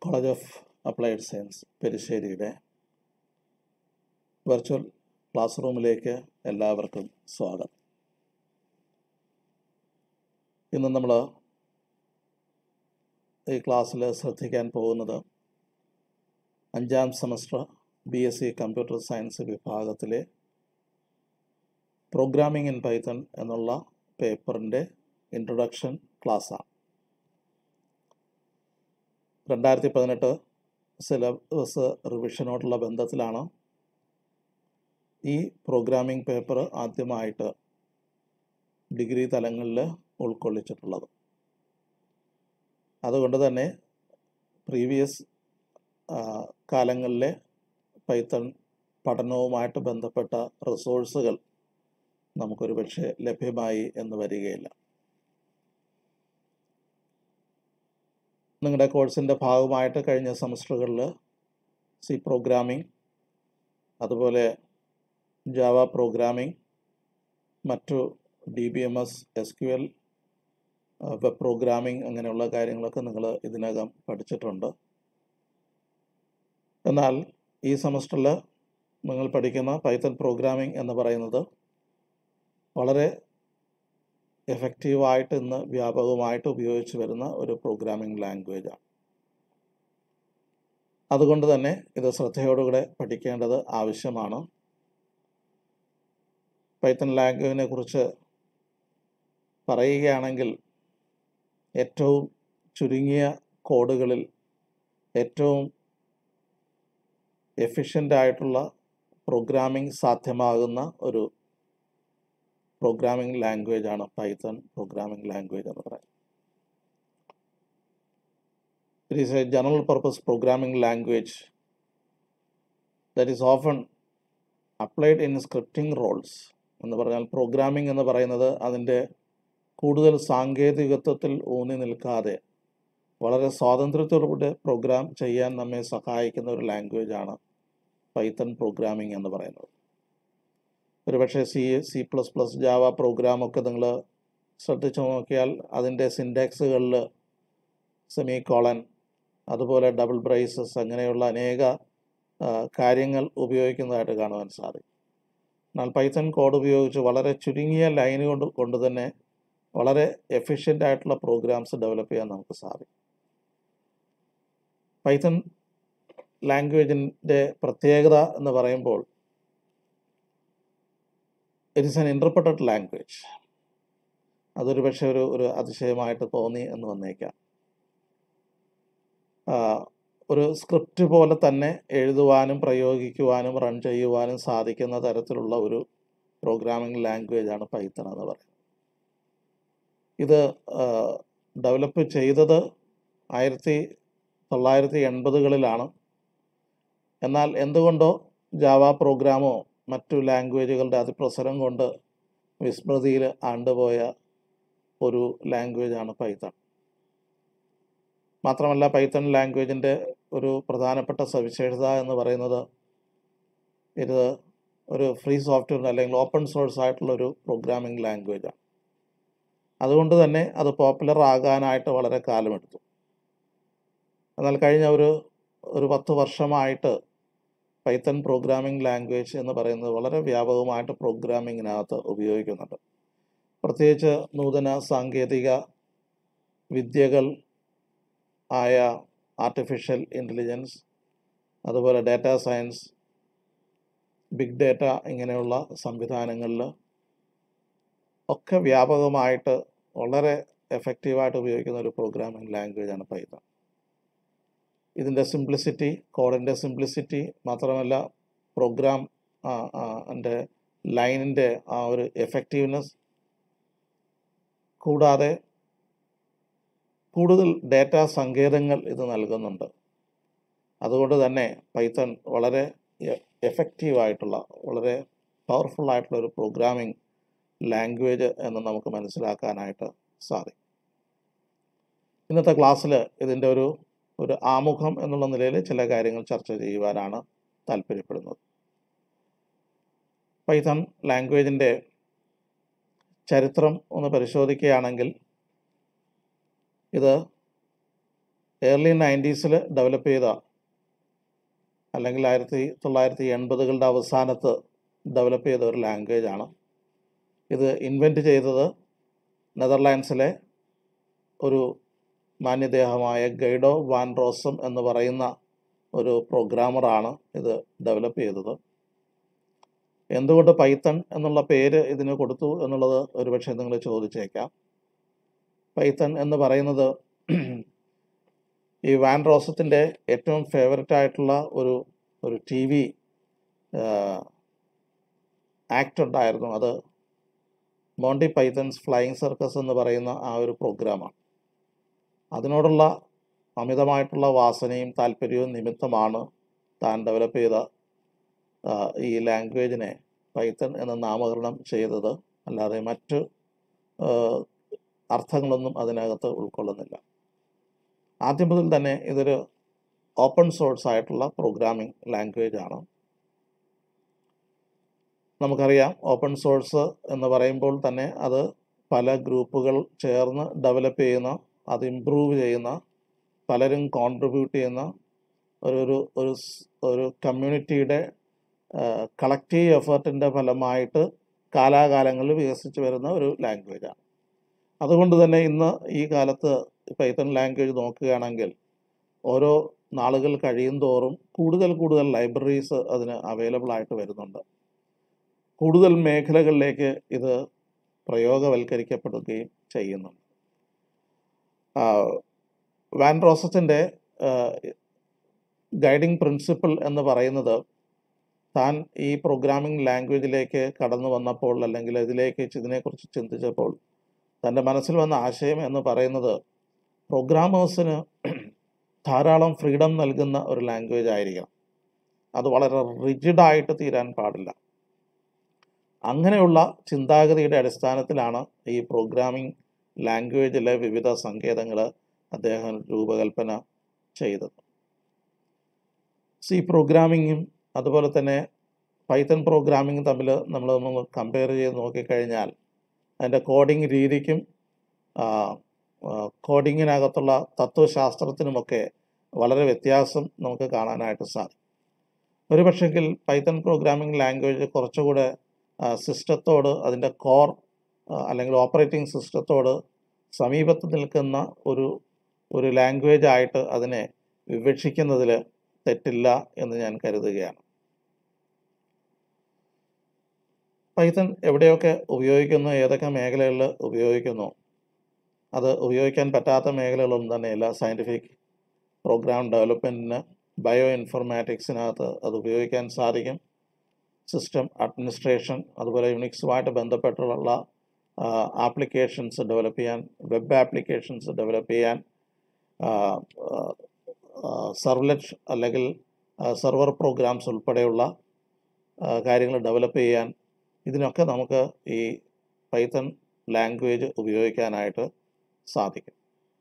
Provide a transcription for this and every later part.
college of applied science പെരിശ്ശേരിയുടെ virtual class റൂമിലേക്ക് എല്ലാവർക്കും സ്വാഗതം ഇന്ന് നമ്മൾ ഈ ക്ലാസ്സിൽ ശ്രദ്ധിക്കാൻ പോകുന്നത് അഞ്ചാം semester B S C computer science വിഭാഗത്തിലെ പ്രോഗ്രാമിംഗ് ഇൻ പൈത്തൺ എന്നുള്ള പേപ്പറിൻ്റെ ഇൻട്രൊഡക്ഷൻ ക്ലാസ്സാണ് രണ്ടായിരത്തി പതിനെട്ട് സിലബസ് റിവിഷനോടുള്ള ബന്ധത്തിലാണ് ഈ പ്രോഗ്രാമിംഗ് പേപ്പർ ആദ്യമായിട്ട് ഡിഗ്രി തലങ്ങളിൽ ഉൾക്കൊള്ളിച്ചിട്ടുള്ളത് അതുകൊണ്ട് തന്നെ പ്രീവിയസ് കാലങ്ങളിലെ പൈത്തൺ പഠനവുമായിട്ട് ബന്ധപ്പെട്ട റിസോഴ്സുകൾ നമുക്കൊരു പക്ഷേ ലഭ്യമായി എന്ന് വരികയില്ല നിങ്ങളുടെ കോഴ്സിൻ്റെ ഭാഗമായിട്ട് കഴിഞ്ഞ സെമസ്റ്ററുകളിൽ സി പ്രോഗ്രാമിംഗ് അതുപോലെ ജാവ പ്രോഗ്രാമിംഗ് മറ്റു D B M S S Q L web programming അങ്ങനെയുള്ള കാര്യങ്ങളൊക്കെ നിങ്ങൾ ഇതിനകം പഠിച്ചിട്ടുണ്ട് എന്നാൽ ഈ സെമസ്റ്ററിൽ നിങ്ങൾ പഠിക്കുന്ന പൈത്തൺ പ്രോഗ്രാമിംഗ് എന്ന് പറയുന്നത് വളരെ എഫക്റ്റീവായിട്ട് ഇന്ന് വ്യാപകമായിട്ട് ഉപയോഗിച്ച് വരുന്ന ഒരു പ്രോഗ്രാമിംഗ് ലാംഗ്വേജാണ് അതുകൊണ്ട് തന്നെ ഇത് ശ്രദ്ധയോടുകൂടെ പഠിക്കേണ്ടത് ആവശ്യമാണ് പൈത്തൺ ലാംഗ്വേജിനെ കുറിച്ച് പറയുകയാണെങ്കിൽ ഏറ്റവും ചുരുങ്ങിയ കോഡുകളിൽ ഏറ്റവും എഫിഷ്യൻ്റ് ആയിട്ടുള്ള പ്രോഗ്രാമിംഗ് സാധ്യമാകുന്ന ഒരു പ്രോഗ്രാമിംഗ് ലാംഗ്വേജ് ആണ് പൈത്തൺ പ്രോഗ്രാമിംഗ് ലാംഗ്വേജ് എന്ന് പറയുന്നത് it is a general purpose programming language that is often applied in scripting roles എന്ന് പറഞ്ഞാൽ പ്രോഗ്രാമിംഗ് എന്ന് പറയുന്നത് അതിൻ്റെ കൂടുതൽ സാങ്കേതികത്വത്തിൽ ഊന്നി നിൽക്കാതെ വളരെ സ്വാതന്ത്ര്യത്തോടുകൂടി പ്രോഗ്രാം ചെയ്യാൻ നമ്മെ സഹായിക്കുന്ന ഒരു ലാംഗ്വേജാണ് പൈത്തൺ പ്രോഗ്രാമിംഗ് എന്ന് പറയുന്നത് ഒരുപക്ഷെ C C plus plus Java പ്രോഗ്രാമൊക്കെ നിങ്ങൾ ശ്രദ്ധിച്ചു നോക്കിയാൽ അതിൻ്റെ സിൻഡെക്സുകളിൽ സെമി കോളൻ അതുപോലെ ഡബിൾ ബ്രൈസസ് അങ്ങനെയുള്ള അനേക കാര്യങ്ങൾ ഉപയോഗിക്കുന്നതായിട്ട് കാണുവാൻ സാധിക്കും എന്നാൽ പൈത്തൺ കോഡ് ഉപയോഗിച്ച് വളരെ ചുരുങ്ങിയ ലൈൻ കൊണ്ട് കൊണ്ട് തന്നെ വളരെ എഫിഷ്യൻ്റ് ആയിട്ടുള്ള പ്രോഗ്രാംസ് ഡെവലപ്പ് ചെയ്യാൻ നമുക്ക് സാധിക്കും പൈത്തൺ ലാംഗ്വേജിൻ്റെ പ്രത്യേകത എന്ന് പറയുമ്പോൾ it is an interpreted language അതൊരു പക്ഷേ ഒരു ഒരു അതിശയമായിട്ട് തോന്നി എന്ന് വന്നേക്കാം ഒരു സ്ക്രിപ്റ്റ് പോലെ തന്നെ എഴുതുവാനും പ്രയോഗിക്കുവാനും റൺ ചെയ്യുവാനും സാധിക്കുന്ന തരത്തിലുള്ള ഒരു പ്രോഗ്രാമിംഗ് ലാംഗ്വേജ് ആണ് പൈത്തൺ എന്ന് പറയുന്നത് ഇത് ഡെവലപ്പ് ചെയ്തത് ആയിരത്തി തൊള്ളായിരത്തി എൺപതുകളിലാണ് എന്നാൽ എന്തുകൊണ്ടോ ജാവ പ്രോഗ്രാമോ മറ്റു ലാംഗ്വേജുകളുടെ അതിപ്രസരം കൊണ്ട് വിസ്മൃതിയിൽ ആണ്ടുപോയ ഒരു ലാംഗ്വേജാണ് പൈത്തൺ മാത്രമല്ല പൈത്തൺ ലാംഗ്വേജിൻ്റെ ഒരു പ്രധാനപ്പെട്ട സവിശേഷത എന്ന് പറയുന്നത് ഇത് ഒരു ഫ്രീ സോഫ്റ്റ്വെയർ അല്ലെങ്കിൽ ഓപ്പൺ സോഴ്സ് ആയിട്ടുള്ള ഒരു പ്രോഗ്രാമിംഗ് ലാംഗ്വേജാണ് അതുകൊണ്ട് തന്നെ അത് പോപ്പുലർ ആകാനായിട്ട് വളരെ കാലമെടുത്തു എന്നാൽ കഴിഞ്ഞ ഒരു ഒരു പത്ത് വർഷമായിട്ട് പൈത്തൺ പ്രോഗ്രാമിംഗ് ലാംഗ്വേജ് എന്ന് പറയുന്നത് വളരെ വ്യാപകമായിട്ട് പ്രോഗ്രാമിങ്ങിനകത്ത് ഉപയോഗിക്കുന്നുണ്ട് പ്രത്യേകിച്ച് നൂതന സാങ്കേതിക വിദ്യകൾ ആയ ആർട്ടിഫിഷ്യൽ ഇൻ്റലിജൻസ് അതുപോലെ ഡാറ്റ സയൻസ് ബിഗ് ഡാറ്റ ഇങ്ങനെയുള്ള സംവിധാനങ്ങളിൽ ഒക്കെ വ്യാപകമായിട്ട് വളരെ എഫക്റ്റീവായിട്ട് ഉപയോഗിക്കുന്ന ഒരു പ്രോഗ്രാമിംഗ് ലാംഗ്വേജാണ് പൈത്തൺ ഇതിൻ്റെ സിംപ്ലിസിറ്റി കോഡിൻ്റെ സിംപ്ലിസിറ്റി മാത്രമല്ല പ്രോഗ്രാം എൻ്റെ ലൈനിൻ്റെ ആ ഒരു എഫക്റ്റീവ്നെസ് കൂടാതെ കൂടുതൽ ഡാറ്റ സങ്കേതങ്ങൾ ഇത് നൽകുന്നുണ്ട് അതുകൊണ്ട് തന്നെ പൈത്തൺ വളരെ എഫക്റ്റീവായിട്ടുള്ള വളരെ പവർഫുൾ ആയിട്ടുള്ള ഒരു പ്രോഗ്രാമിംഗ് ലാംഗ്വേജ് എന്ന് നമുക്ക് മനസ്സിലാക്കാനായിട്ട് സാധിക്കും ഇന്നത്തെ ക്ലാസ്സിൽ ഇതിൻ്റെ ഒരു ഒരു ആമുഖം എന്നുള്ള നിലയിൽ ചില കാര്യങ്ങൾ ചർച്ച ചെയ്യുവാനാണ് താല്പര്യപ്പെടുന്നത് പൈത്തൺ ലാംഗ്വേജിൻ്റെ ചരിത്രം ഒന്ന് പരിശോധിക്കുകയാണെങ്കിൽ ഇത് ഏർലി നയൻറ്റീസിൽ ഡെവലപ്പ് ചെയ്ത അല്ലെങ്കിൽ ആയിരത്തി തൊള്ളായിരത്തി എൺപതുകളുടെ അവസാനത്ത് ഡെവലപ്പ് ചെയ്ത ഒരു ലാംഗ്വേജ് ആണ് ഇത് ഇൻവെൻറ്റ് ചെയ്തത് നെതർലാൻഡ്സിലെ ഒരു മാന്യദേഹമായ ഗൈഡോ വാൻ റോസം എന്ന് പറയുന്ന ഒരു പ്രോഗ്രാമറാണ് ഇത് ഡെവലപ്പ് ചെയ്തത് എന്തുകൊണ്ട് പൈത്തൺ എന്നുള്ള പേര് ഇതിന് കൊടുത്തു എന്നുള്ളത് ഒരുപക്ഷെ നിങ്ങൾ ചോദിച്ചേക്കാം പൈത്തൺ എന്ന് പറയുന്നത് ഈ വാൻ റോസത്തിൻ്റെ ഏറ്റവും ഫേവററ്റ് ആയിട്ടുള്ള ഒരു ഒരു ടി വി ആക്ട് ഉണ്ടായിരുന്നു അത് മോണ്ടി പൈത്തൺസ് ഫ്ലൈയിങ് സർക്കസ് എന്ന് പറയുന്ന ആ ഒരു പ്രോഗ്രാമാണ് അതിനോടുള്ള അമിതമായിട്ടുള്ള വാസനയും താല്പര്യവും നിമിത്തമാണ് താൻ ഡെവലപ്പ് ചെയ്ത ആ, ഈ ലാംഗ്വേജിനെ പൈത്തൺ എന്ന് നാമകരണം ചെയ്തത് അല്ലാതെ മറ്റ് ആ, അർത്ഥങ്ങളൊന്നും അതിനകത്ത് ഉൾക്കൊള്ളുന്നില്ല ആദ്യം മുതൽ തന്നെ ഇതൊരു ഓപ്പൺ സോഴ്സ് ആയിട്ടുള്ള പ്രോഗ്രാമിംഗ് ലാംഗ്വേജ് ആണ് നമുക്കറിയാം ഓപ്പൺ സോഴ്സ് എന്ന് പറയുമ്പോൾ തന്നെ അത് പല ഗ്രൂപ്പുകൾ ചേർന്ന് ഡെവലപ്പ് ചെയ്യുന്ന അത് ഇമ്പ്രൂവ് ചെയ്യുന്ന പലരും കോൺട്രിബ്യൂട്ട് ചെയ്യുന്ന ഒരു ഒരു ഒരു സ്- ഒരു കമ്മ്യൂണിറ്റിയുടെ കളക്റ്റീവ് എഫേർട്ടിൻ്റെ ഫലമായിട്ട് കാലാകാലങ്ങളിൽ വികസിച്ച് വരുന്ന ഒരു ലാംഗ്വേജാണ് അതുകൊണ്ട് തന്നെ ഇന്ന് ഈ കാലത്ത് പൈത്തൺ ലാംഗ്വേജ് നോക്കുകയാണെങ്കിൽ ഓരോ നാളുകൾ കഴിയും തോറും കൂടുതൽ കൂടുതൽ ലൈബ്രറീസ് അതിന് അവൈലബിൾ ആയിട്ട് വരുന്നുണ്ട് കൂടുതൽ മേഖലകളിലേക്ക് ഇത് പ്രയോഗവൽക്കരിക്കപ്പെടുകയും ചെയ്യുന്നുണ്ട് ആ, വാൻ റോസത്തിൻ്റെ ഗൈഡിംഗ് പ്രിൻസിപ്പിൾ എന്ന് പറയുന്നത് താൻ ഈ പ്രോഗ്രാമിംഗ് ലാംഗ്വേജിലേക്ക് കടന്നു വന്നപ്പോൾ അല്ലെങ്കിൽ ഇതിലേക്ക് ഇതിനെക്കുറിച്ച് ചിന്തിച്ചപ്പോൾ തൻ്റെ മനസ്സിൽ വന്ന ആശയം എന്ന് പറയുന്നത് പ്രോഗ്രാമേഴ്സിന് ധാരാളം ഫ്രീഡം നൽകുന്ന ഒരു ലാംഗ്വേജ് ആയിരിക്കണം അത് വളരെ റിജിഡായിട്ട് തീരാൻ പാടില്ല അങ്ങനെയുള്ള ചിന്താഗതിയുടെ അടിസ്ഥാനത്തിലാണ് ഈ പ്രോഗ്രാമിംഗ് ലാംഗ്വേജിലെ വിവിധ സങ്കേതങ്ങൾ അദ്ദേഹം രൂപകൽപ്പന ചെയ്തത് സി പ്രോഗ്രാമിങ്ങും അതുപോലെ തന്നെ പൈത്തൺ പ്രോഗ്രാമിങ്ങും തമ്മിൽ നമ്മൾ ഒന്ന് കമ്പയർ ചെയ്ത് നോക്കിക്കഴിഞ്ഞാൽ അതിൻ്റെ കോഡിംഗ് രീതിക്കും കോഡിങ്ങിനകത്തുള്ള തത്വശാസ്ത്രത്തിനുമൊക്കെ വളരെ വ്യത്യാസം നമുക്ക് കാണാനായിട്ട് സാധിക്കും ഒരു പക്ഷെങ്കിൽ പൈത്തൺ പ്രോഗ്രാമിംഗ് ലാംഗ്വേജ് കുറച്ചുകൂടെ സിസ്റ്റത്തോട് അതിൻ്റെ കോർ അല്ലെങ്കിൽ ഓപ്പറേറ്റിംഗ് സിസ്റ്റത്തോട് സമീപത്ത് നിൽക്കുന്ന ഒരു ഒരു ലാംഗ്വേജ് ആയിട്ട് അതിനെ വിവക്ഷിക്കുന്നതിൽ തെറ്റില്ല എന്ന് ഞാൻ കരുതുകയാണ് പൈത്തൺ എവിടെയൊക്കെ ഉപയോഗിക്കുന്നു ഏതൊക്കെ മേഖലകളിൽ ഉപയോഗിക്കുന്നു അത് ഉപയോഗിക്കാൻ പറ്റാത്ത മേഖലകളൊന്നും തന്നെയില്ല സയൻറ്റിഫിക് പ്രോഗ്രാം ഡെവലപ്മെൻറ്റിന് ബയോ ഇൻഫർമാറ്റിക്സിനകത്ത് അത് ഉപയോഗിക്കാൻ സാധിക്കും സിസ്റ്റം അഡ്മിനിസ്ട്രേഷൻ അതുപോലെ യുണിക്സുമായിട്ട് ബന്ധപ്പെട്ടുള്ള ആപ്ലിക്കേഷൻസ് ഡെവലപ്പ് ചെയ്യാൻ വെബ് ആപ്ലിക്കേഷൻസ് ഡെവലപ്പ് ചെയ്യാൻ സർവ്ലെറ്റ് അല്ലെങ്കിൽ സെർവർ പ്രോഗ്രാംസ് ഉൾപ്പെടെയുള്ള കാര്യങ്ങൾ ഡെവലപ്പ് ചെയ്യാൻ ഇതിനൊക്കെ നമുക്ക് ഈ പൈത്തൺ ലാംഗ്വേജ് ഉപയോഗിക്കാനായിട്ട് സാധിക്കും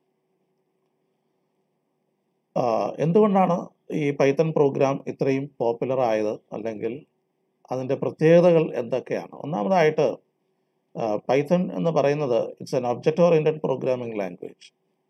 ആ, എന്തുകൊണ്ടാണ് ഈ പൈത്തൺ പ്രോഗ്രാം ഇത്രയും പോപ്പുലർ ആയത് അല്ലെങ്കിൽ അതിൻ്റെ പ്രത്യേകതകൾ എന്തൊക്കെയാണ് ഒന്നാമതായിട്ട് പൈത്തൺ എന്ന് പറയുന്നത് it's an object oriented programming language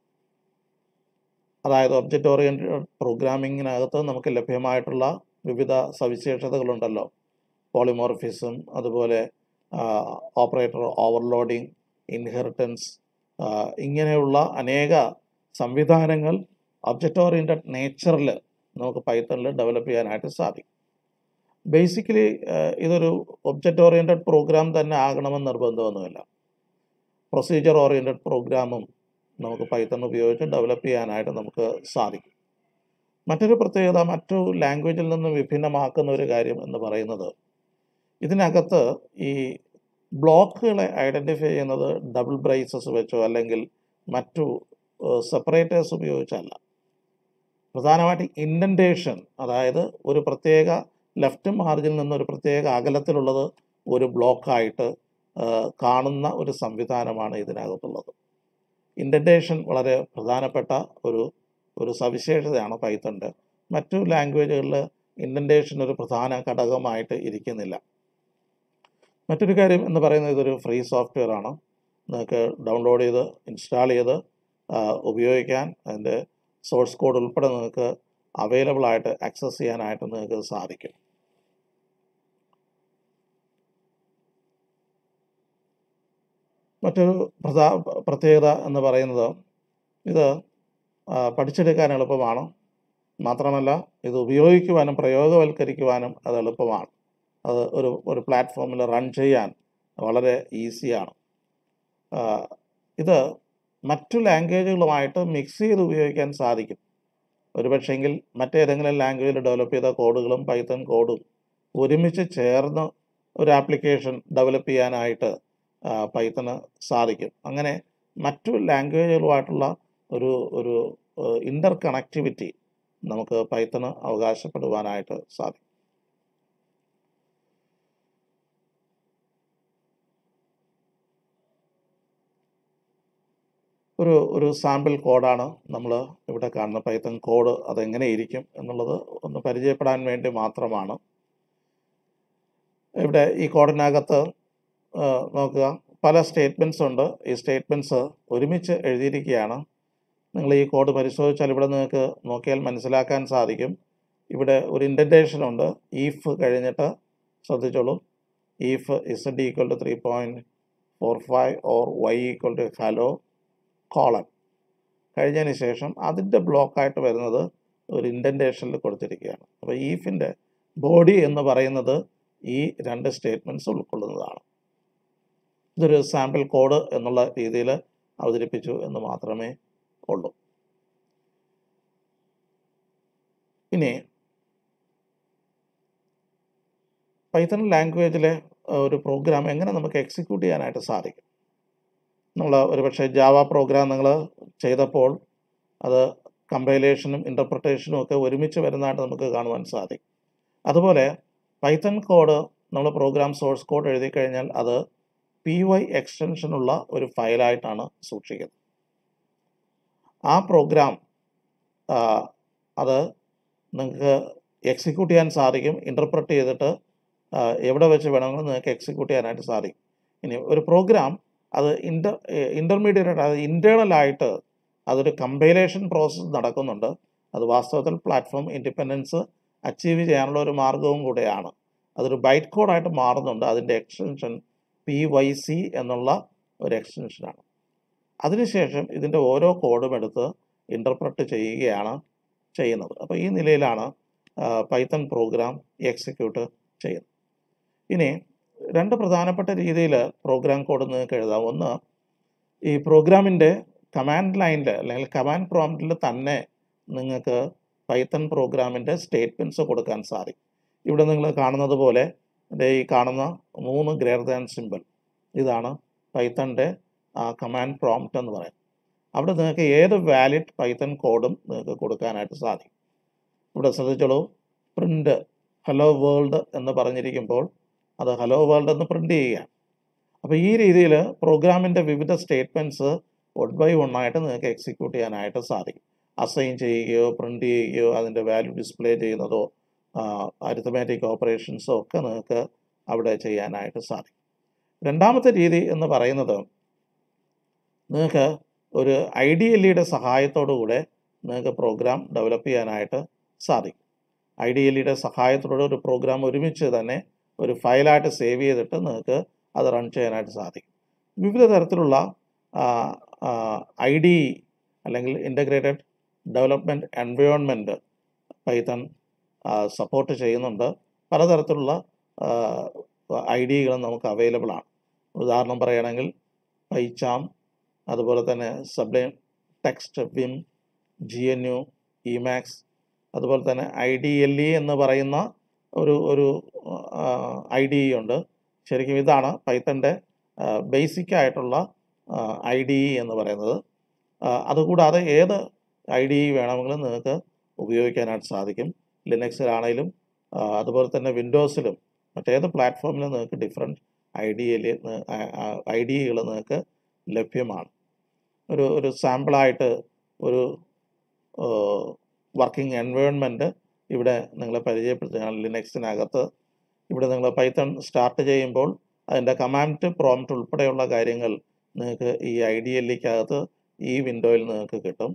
അതായത് ഒബ്ജക്റ്റ് ഓറിയൻറ്റഡ് പ്രോഗ്രാമിങ്ങിനകത്ത് നമുക്ക് ലഭ്യമായിട്ടുള്ള വിവിധ സവിശേഷതകളുണ്ടല്ലോ പോളിമോർഫിസം അതുപോലെ ഓപ്പറേറ്റർ ഓവർലോഡിങ് ഇൻഹെറിറ്റൻസ് ഇങ്ങനെയുള്ള അനേക സംവിധാനങ്ങൾ ഒബ്ജക്റ്റ് ഓറിയൻറ്റഡ് നേച്ചറിൽ നമുക്ക് പൈത്തണിൽ ഡെവലപ്പ് ചെയ്യാനായിട്ട് സാധിക്കും ബേസിക്കലി ഇതൊരു ഒബ്ജക്റ്റ് ഓറിയൻറ്റഡ് പ്രോഗ്രാം തന്നെ ആകണമെന്ന് നിർബന്ധമൊന്നുമില്ല പ്രൊസീജിയർ ഓറിയൻറ്റഡ് പ്രോഗ്രാമും നമുക്ക് പൈത്തൺ ഉപയോഗിച്ച് ഡെവലപ്പ് ചെയ്യാനായിട്ട് നമുക്ക് സാധിക്കും മറ്റൊരു പ്രത്യേകത മറ്റു ലാംഗ്വേജിൽ നിന്ന് വിഭിന്നമാക്കുന്ന ഒരു കാര്യം എന്ന് പറയുന്നത് ഇതിനകത്ത് ഈ ബ്ലോക്കുകളെ ഐഡൻറ്റിഫൈ ചെയ്യുന്നത് ഡബിൾ ബ്രേസസ് വെച്ചോ അല്ലെങ്കിൽ മറ്റു സെപ്പറേറ്റേഴ്സ് ഉപയോഗിച്ചല്ല പ്രധാനമായിട്ട് ഇൻഡൻറ്റേഷൻ അതായത് ഒരു പ്രത്യേക ലെഫ്റ്റ് മാർജിനിൽ നിന്ന് ഒരു പ്രത്യേക അകലത്തിലുള്ളത് ഒരു ബ്ലോക്കായിട്ട് കാണുന്ന ഒരു സംവിധാനമാണ് ഇതിനകത്തുള്ളത് ഇൻഡൻറ്റേഷൻ വളരെ പ്രധാനപ്പെട്ട ഒരു ഒരു സവിശേഷതയാണ് പൈത്തൻ്റെ മറ്റു ലാംഗ്വേജുകളിൽ ഇൻഡൻറ്റേഷൻ ഒരു പ്രധാന ഘടകമായിട്ട് ഇരിക്കുന്നില്ല മറ്റൊരു കാര്യം എന്ന് പറയുന്നത് ഇതൊരു ഫ്രീ സോഫ്റ്റ്വെയർ ആണ് നിങ്ങൾക്ക് ഡൗൺലോഡ് ചെയ്ത് ഇൻസ്റ്റാൾ ചെയ്ത് ആ, ഉപയോഗിക്കാൻ അതിൻ്റെ സോഴ്സ് കോഡ് ഉൾപ്പെടെ നിങ്ങൾക്ക് അവൈലബിൾ ആയിട്ട് ആക്സസ് ചെയ്യാനായിട്ട് നിങ്ങൾക്ക് സാധിക്കും മറ്റൊരു പ്രധാ പ്രത്യേകത എന്ന് പറയുന്നത് ഇത് ആ, പഠിച്ചെടുക്കാൻ എളുപ്പമാണ് മാത്രമല്ല ഇത് ഉപയോഗിക്കുവാനും പ്രയോഗവൽക്കരിക്കുവാനും അത് എളുപ്പമാണ് അത് ഒരു ഒരു പ്ലാറ്റ്ഫോമിൽ റൺ ചെയ്യാൻ വളരെ ഈസിയാണ് ആ, ഇത് മറ്റു ലാംഗ്വേജുകളുമായിട്ട് മിക്സ് ചെയ്ത് ഉപയോഗിക്കാൻ സാധിക്കും ഒരുപക്ഷെങ്കിൽ മറ്റേതെങ്കിലും ലാംഗ്വേജിൽ ഡെവലപ്പ് ചെയ്ത കോഡുകളും പൈത്തൺ കോഡും ഒരുമിച്ച് ചേർന്ന് ഒരു ആപ്ലിക്കേഷൻ ഡെവലപ്പ് ചെയ്യാനായിട്ട് പൈത്തന് സാധിക്കും അങ്ങനെ മറ്റു ലാംഗ്വേജുകളുമായിട്ടുള്ള ഒരു ഒരു ഇൻ്റർ കണക്ടിവിറ്റി നമുക്ക് പൈത്തന് അവകാശപ്പെടുവാനായിട്ട് സാധിക്കും ഒരു ഒരു സാമ്പിൾ കോഡാണ് നമ്മൾ ഇവിടെ കാണുന്ന പൈത്തൺ കോഡ് അതെങ്ങനെ ഇരിക്കും എന്നുള്ളത് ഒന്ന് പരിചയപ്പെടാൻ വേണ്ടി മാത്രമാണ് ഇവിടെ ഈ കോഡിനകത്ത് ആ, നോക്കുക പല സ്റ്റേറ്റ്മെൻറ്റ്സ് ഉണ്ട് ഈ സ്റ്റേറ്റ്മെൻറ്റ്സ് ഒരുമിച്ച് എഴുതിയിരിക്കുകയാണ് നിങ്ങൾ ഈ കോഡ് പരിശോധിച്ചാൽ ഇവിടെ നിങ്ങൾക്ക് നോക്കിയാൽ മനസ്സിലാക്കാൻ സാധിക്കും ഇവിടെ ഒരു ഇൻഡൻറ്റേഷൻ ഉണ്ട് ഈഫ് കഴിഞ്ഞിട്ട് ശ്രദ്ധിച്ചോളൂ if is D equal to three point four five or Y equal to hello colon കഴിഞ്ഞതിന് ശേഷം അതിൻ്റെ ബ്ലോക്കായിട്ട് വരുന്നത് ഒരു ഇൻഡൻറ്റേഷനിൽ കൊടുത്തിരിക്കുകയാണ് അപ്പോൾ ഈഫിൻ്റെ ബോഡി എന്ന് പറയുന്നത് ഈ രണ്ട് സ്റ്റേറ്റ്മെൻറ്റ്സ് ഉൾക്കൊള്ളുന്നതാണ് ഇതൊരു സാമ്പിൾ കോഡ് എന്നുള്ള രീതിയിൽ അവതരിപ്പിച്ചു എന്ന് മാത്രമേ ഉള്ളൂ ഇനി പൈത്തൺ ലാംഗ്വേജിലെ ഒരു പ്രോഗ്രാം എങ്ങനെ നമുക്ക് എക്സിക്യൂട്ട് ചെയ്യാനായിട്ട് സാധിക്കും നമ്മൾ ഒരുപക്ഷെ ജാവ പ്രോഗ്രാം നിങ്ങൾ ചെയ്തപ്പോൾ അത് കമ്പൈലേഷനും ഇൻ്റർപ്രിട്ടേഷനും ഒക്കെ ഒരുമിച്ച് വരുന്നതായിട്ട് നമുക്ക് കാണുവാൻ സാധിക്കും അതുപോലെ പൈത്തൺ കോഡ് നമ്മൾ പ്രോഗ്രാം സോഴ്സ് കോഡ് എഴുതി കഴിഞ്ഞാൽ അത് പി വൈ എക്സ്റ്റൻഷനുള്ള ഒരു ഫയലായിട്ടാണ് സൂക്ഷിക്കുന്നത് ആ പ്രോഗ്രാം അത് നിങ്ങൾക്ക് എക്സിക്യൂട്ട് ചെയ്യാൻ സാധിക്കും ഇൻ്റർപ്രറ്റ് ചെയ്തിട്ട് ആ, എവിടെ വെച്ച് വേണമെങ്കിലും നിങ്ങൾക്ക് എക്സിക്യൂട്ട് ചെയ്യാനായിട്ട് സാധിക്കും ഇനി ഒരു പ്രോഗ്രാം അത് ഇൻ്റർ ഇൻ്റർമീഡിയറ്റ് ആയിട്ട് അത് ഇൻറ്റേർണലായിട്ട് അതൊരു കമ്പൈലേഷൻ പ്രോസസ്സ് നടക്കുന്നുണ്ട് അത് വാസ്തവത്തിൽ പ്ലാറ്റ്ഫോം ഇൻഡിപെൻഡൻസ് അച്ചീവ് ചെയ്യാനുള്ള ഒരു മാർഗവും കൂടെയാണ് അതൊരു ബൈറ്റ് കോഡായിട്ട് മാറുന്നുണ്ട് അതിൻ്റെ എക്സ്റ്റൻഷൻ പി വൈ സി എന്നുള്ള ഒരു എക്സ്റ്റൻഷനാണ് അതിനുശേഷം ഇതിൻ്റെ ഓരോ കോഡും എടുത്ത് ഇൻ്റർപ്രറ്റ് ചെയ്യുകയാണ് ചെയ്യുന്നത് അപ്പോൾ ഈ നിലയിലാണ് പൈത്തൺ പ്രോഗ്രാം എക്സിക്യൂട്ട് ചെയ്യുന്നത് ഇനി രണ്ട് പ്രധാനപ്പെട്ട രീതിയിൽ പ്രോഗ്രാം കോഡ് നിങ്ങൾക്ക് എഴുതാം ഒന്ന് ഈ പ്രോഗ്രാമിൻ്റെ കമാൻഡ് ലൈനിൽ അല്ലെങ്കിൽ കമാൻഡ് പ്രോംപ്റ്റിൽ തന്നെ നിങ്ങൾക്ക് പൈത്തൺ പ്രോഗ്രാമിൻ്റെ സ്റ്റേറ്റ്മെൻറ്റ്സ് കൊടുക്കാൻ സാധിക്കും ഇവിടെ നിങ്ങൾ കാണുന്നത് പോലെ ദേ ഈ കാണുന്ന മൂന്ന് ഗ്രേറ്റർ ദാൻ സിമ്പിൾ ഇതാണ് പൈത്തണിൻ്റെ കമാൻഡ് പ്രോംപ്റ്റ് എന്ന് പറയുന്നത് അവിടെ നിങ്ങൾക്ക് ഏത് വാലിഡ് പൈത്തൺ കോഡും നിങ്ങൾക്ക് കൊടുക്കാനായിട്ട് സാധിക്കും ഇവിടെ ശ്രദ്ധിച്ചോളൂ പ്രിൻ്റ് ഹലോ വേൾഡ് എന്ന് പറഞ്ഞിരിക്കുമ്പോൾ അത് ഹലോ വേൾഡ് എന്ന് പ്രിൻ്റ് ചെയ്യുകയാണ് അപ്പോൾ ഈ രീതിയിൽ പ്രോഗ്രാമിൻ്റെ വിവിധ സ്റ്റേറ്റ്മെൻറ്റ്സ് വൺ ബൈ വൺ ആയിട്ട് നിങ്ങൾക്ക് എക്സിക്യൂട്ട് ചെയ്യാനായിട്ട് സാധിക്കും അസൈൻ ചെയ്യുകയോ പ്രിൻ്റ് ചെയ്യുകയോ അതിൻ്റെ വാല്യൂ ഡിസ്പ്ലേ ചെയ്യുന്നതോ അരിത്തമാറ്റിക് ഓപ്പറേഷൻസോ ഒക്കെ നിങ്ങൾക്ക് അവിടെ ചെയ്യാനായിട്ട് സാധിക്കും രണ്ടാമത്തെ രീതി എന്ന് പറയുന്നത് നിങ്ങൾക്ക് ഒരു ഐ ഡി എൽ ഇയുടെ സഹായത്തോടു കൂടെ നിങ്ങൾക്ക് പ്രോഗ്രാം ഡെവലപ്പ് ചെയ്യാനായിട്ട് സാധിക്കും ഐ ഡി എൽ ഇയുടെ സഹായത്തോടെ ഒരു പ്രോഗ്രാം ഒരുമിച്ച് തന്നെ ഒരു ഫയലായിട്ട് സേവ് ചെയ്തിട്ട് നിങ്ങൾക്ക് അത് റൺ ചെയ്യാനായിട്ട് സാധിക്കും വിവിധ തരത്തിലുള്ള ഐ ഡി അല്ലെങ്കിൽ integrated development environment Python support ചെയ്യുന്നുണ്ട് പലതരത്തിലുള്ള ഐ ഡികളും നമുക്ക് അവൈലബിൾ ആണ് ഉദാഹരണം പറയുകയാണെങ്കിൽ പൈച്ചാം അതുപോലെ തന്നെ Sublime Text Vim G N U Emacs അതുപോലെ തന്നെ ഐ ഡി എൽ ഇ എന്ന് പറയുന്ന ഒരു ഒരു ഐ ഡി ഇ ഉണ്ട് ശരിക്കും ഇതാണ് പൈത്തൻ്റെ ബേസിക് ആയിട്ടുള്ള ഐ ഡി ഇ എന്ന് പറയുന്നത് ആ, അതുകൂടാതെ ഏത് ഐ ഡി ഇ വേണമെങ്കിലും നിങ്ങൾക്ക് ഉപയോഗിക്കാനായിട്ട് സാധിക്കും ലിനക്സിലാണെങ്കിലും ആ, അതുപോലെ തന്നെ വിൻഡോസിലും മറ്റേത് പ്ലാറ്റ്ഫോമിലും നിങ്ങൾക്ക് different I D L I D ഇകൾ നിങ്ങൾക്ക് ലഭ്യമാണ് ഒരു ഒരു സാമ്പിളായിട്ട് ഒരു വർക്കിംഗ് എൻവയോൺമെൻറ്റ് ഇവിടെ നിങ്ങളെ പരിചയപ്പെടുത്തുകയാണ് ലിനക്സിനകത്ത് ഇവിടെ നിങ്ങൾ പൈത്തൺ സ്റ്റാർട്ട് ചെയ്യുമ്പോൾ അതിൻ്റെ കമാൻഡ് പ്രോംപ്റ്റ് ഉൾപ്പെടെയുള്ള കാര്യങ്ങൾ നിങ്ങൾക്ക് ഈ ഐ ഡി എല്ലിക്കകത്ത് ഈ വിൻഡോയിൽ നിങ്ങൾക്ക് കിട്ടും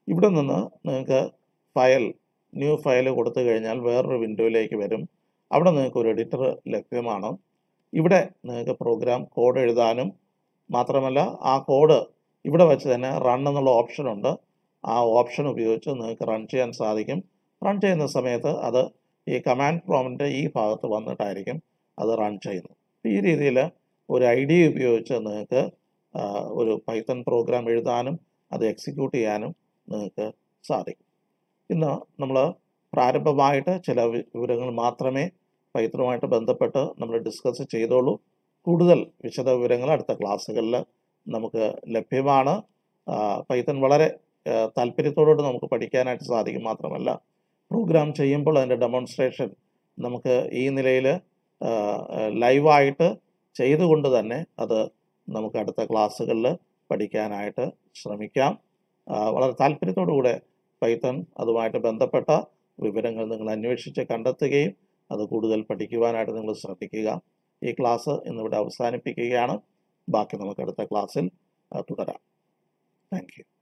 ഇവിടെ നിന്ന് നിങ്ങൾക്ക് ഫയൽ ന്യൂ ഫയൽ കൊടുത്തു കഴിഞ്ഞാൽ വേറൊരു വിൻഡോയിലേക്ക് വരും അവിടെ നിങ്ങൾക്ക് ഒരു എഡിറ്റർ ലഭ്യമാണ് ഇവിടെ നിങ്ങൾക്ക് പ്രോഗ്രാം കോഡ് എഴുതാനും മാത്രമല്ല ആ കോഡ് ഇവിടെ വെച്ച് തന്നെ റൺ എന്നുള്ള ഓപ്ഷൻ ഉണ്ട് ആ ഓപ്ഷൻ ഉപയോഗിച്ച് നിങ്ങൾക്ക് റൺ ചെയ്യാൻ സാധിക്കും റൺ ചെയ്യുന്ന സമയത്ത് അത് ഈ കമാൻഡ് പ്രോമിൻ്റെ ഈ ഭാഗത്ത് വന്നിട്ടായിരിക്കും അത് റൺ ചെയ്യുന്നത് ഈ രീതിയിൽ ഒരു ഐ ഡി ഉപയോഗിച്ച് നിങ്ങൾക്ക് ആ, ഒരു പൈത്തൺ പ്രോഗ്രാം എഴുതാനും അത് എക്സിക്യൂട്ട് ചെയ്യാനും നിങ്ങൾക്ക് സാധിക്കും ഇന്ന് നമ്മൾ പ്രാരംഭമായിട്ട് ചില വി- വിവരങ്ങൾ മാത്രമേ പൈത്തണുമായിട്ട് ബന്ധപ്പെട്ട് നമ്മൾ ഡിസ്കസ് ചെയ്തോളൂ കൂടുതൽ വിശദ വിവരങ്ങൾ അടുത്ത ക്ലാസ്സുകളിൽ നമുക്ക് ലഭ്യമാണ് ആ, പൈത്തൺ വളരെ ആ, താല്പര്യത്തോടുകൂടി നമുക്ക് പഠിക്കാനായിട്ട് സാധിക്കും മാത്രമല്ല പ്രോഗ്രാം ചെയ്യുമ്പോൾ അതിൻ്റെ ഡെമോൺസ്ട്രേഷൻ നമുക്ക് ഈ നിലയിൽ ലൈവായിട്ട് ചെയ്തുകൊണ്ട് തന്നെ അത് നമുക്ക് അടുത്ത ക്ലാസ്സുകളിൽ പഠിക്കാനായിട്ട് ശ്രമിക്കാം ആ, വളരെ താല്പര്യത്തോടു കൂടെ പൈത്തൺ അതുമായിട്ട് ബന്ധപ്പെട്ട വിവരങ്ങൾ നിങ്ങൾ അന്വേഷിച്ച് കണ്ടെത്തുകയും അത് കൂടുതൽ പഠിക്കുവാനായിട്ട് നിങ്ങൾ ശ്രദ്ധിക്കുക ഈ ക്ലാസ് ഇന്നിവിടെ അവസാനിപ്പിക്കുകയാണ് ബാക്കി നമുക്ക് അടുത്ത ക്ലാസ്സിൽ ആ, തുടരാം താങ്ക് യു